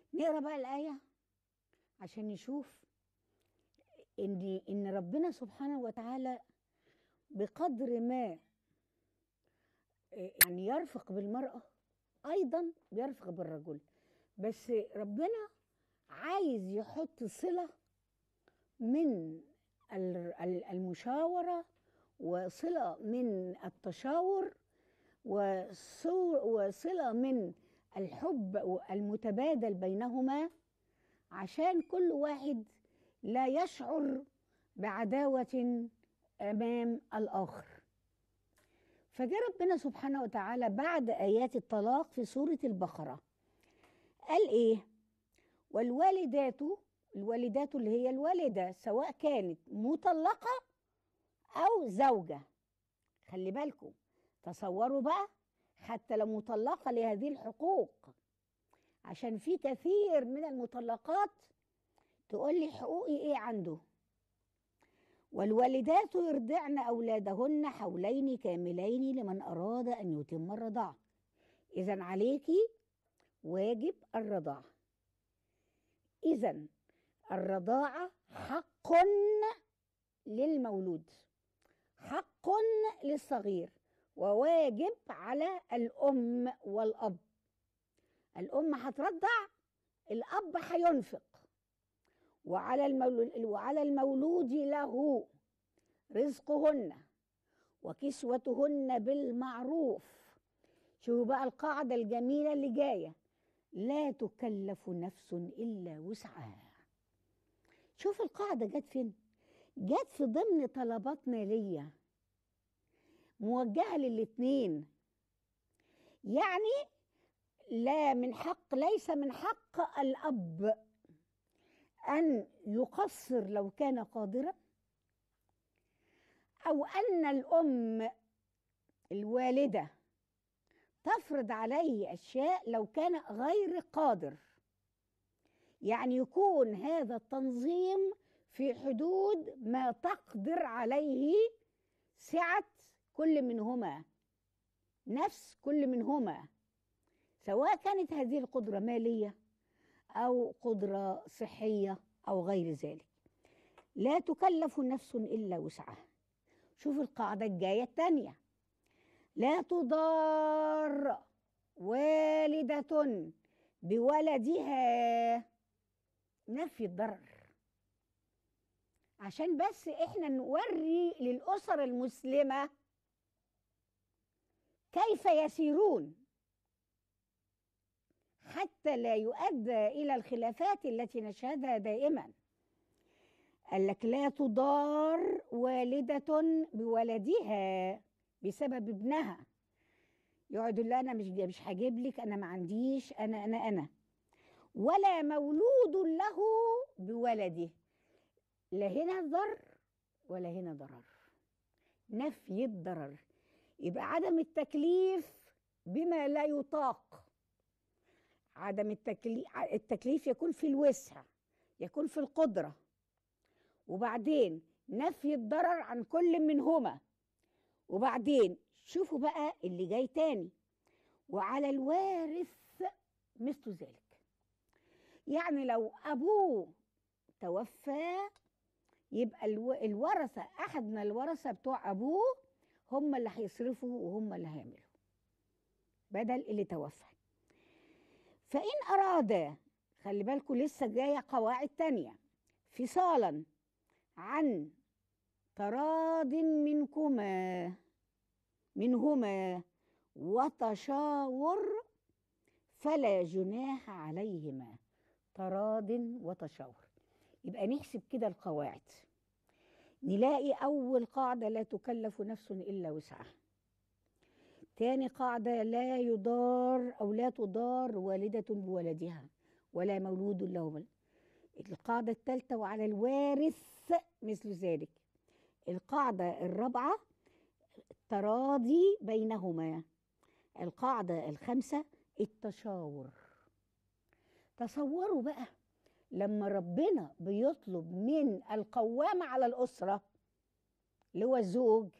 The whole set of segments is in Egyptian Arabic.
نقرا بقى الآية عشان نشوف إن إن ربنا سبحانه وتعالى بقدر ما يعني يرفق بالمرأة أيضا بيرفق بالرجل بس ربنا عايز يحط صلة من ال- ال- المشاورة وصلة من التشاور وصو- وصلة من الحب المتبادل بينهما عشان كل واحد لا يشعر بعداوة أمام الآخر فجاء ربنا سبحانه وتعالى بعد آيات الطلاق في سورة البقرة قال إيه والوالدات الوالدات اللي هي الوالدة سواء كانت مطلقة أو زوجة خلي بالكم تصوروا بقى حتى لو مطلقة لهذه الحقوق عشان في كثير من المطلقات تقول لي حقوقي ايه عنده والوالدات يرضعن اولادهن حولين كاملين لمن اراد ان يتم الرضاعه اذا عليكي واجب الرضاعه اذا الرضاعه حق للمولود حق للصغير وواجب على الام والاب الام هترضع الاب هينفق وعلى المولود وعلى المولود له رزقهن وكسوتهن بالمعروف شوفوا بقى القاعدة الجميلة اللي جاية لا تكلف نفس إلا وسعها شوف القاعدة جت فين جت في ضمن طلبات مالية موجهة للاتنين يعني لا من حق ليس من حق الأب أن يقصر لو كان قادرا أو أن الأم الوالدة تفرض عليه أشياء لو كان غير قادر يعني يكون هذا التنظيم في حدود ما تقدر عليه سعة كل منهما نفس كل منهما سواء كانت هذه القدرة مالية أو قدرة صحية أو غير ذلك لا تكلف نفس إلا وسعها شوف القاعدة الجاية الثانية لا تضار والدة بولدها نفي الضرر عشان بس احنا نوري للأسر المسلمة كيف يسيرون حتى لا يؤدى إلى الخلافات التي نشهدها دائما قال لك لا تضار والدة بولدها بسبب ابنها يقعد يقول انا مش مش هجيب لك انا ما عنديش انا انا انا ولا مولود له بولده لا هنا ضر ولا هنا ضرر نفي الضرر يبقى عدم التكليف بما لا يطاق عدم التكليف التكليف يكون في الوسع يكون في القدرة وبعدين نفي الضرر عن كل منهما وبعدين شوفوا بقى اللي جاي تاني وعلى الوارث مثل ذلك يعني لو أبوه توفى يبقى الورثة أحد من الورثة بتوع أبوه هم اللي هيصرفوا وهم اللي هيعملوا بدل اللي توفى فإن أراد خلي بالكم لسه جاية قواعد تانية فصالا عن تراض منكما منهما وتشاور فلا جناح عليهما تراض وتشاور يبقى نحسب كده القواعد نلاقي أول قاعدة لا تكلف نفس إلا وسعها تاني قاعدة لا يضار أو لا تضار والدة بولدها ولا مولود له بل. القاعدة الثالثة وعلى الوارث مثل ذلك القاعدة الرابعة التراضي بينهما القاعدة الخامسة التشاور تصوروا بقى لما ربنا بيطلب من القوام على الأسرة اللي هو الزوج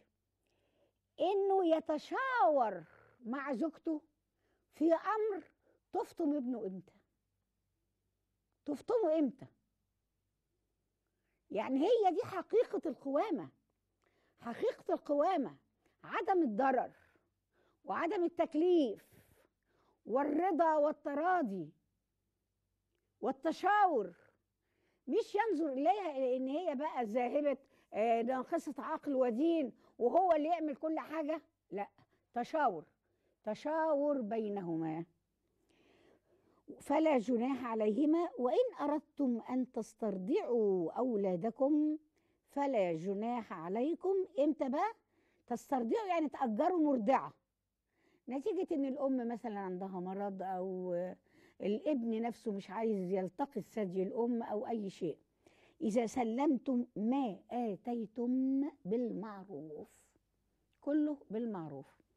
إنه يتشاور مع زوجته في أمر تفطم ابنه إمتى تفطموا امتى يعني هي دي حقيقة القوامة حقيقة القوامة عدم الضرر وعدم التكليف والرضا والتراضي والتشاور مش ينظر اليها ان هي بقى ذاهبه آه، ناقصه عقل ودين وهو اللي يعمل كل حاجه لا تشاور تشاور بينهما فلا جناح عليهما وان اردتم ان تسترضعوا اولادكم فلا جناح عليكم امتى بقى تسترضعوا يعني تاجروا مرضعه نتيجه ان الام مثلا عندها مرض او الابن نفسه مش عايز يلتقي ثدي الام او اي شيء اذا سلمتم ما اتيتم بالمعروف كله بالمعروف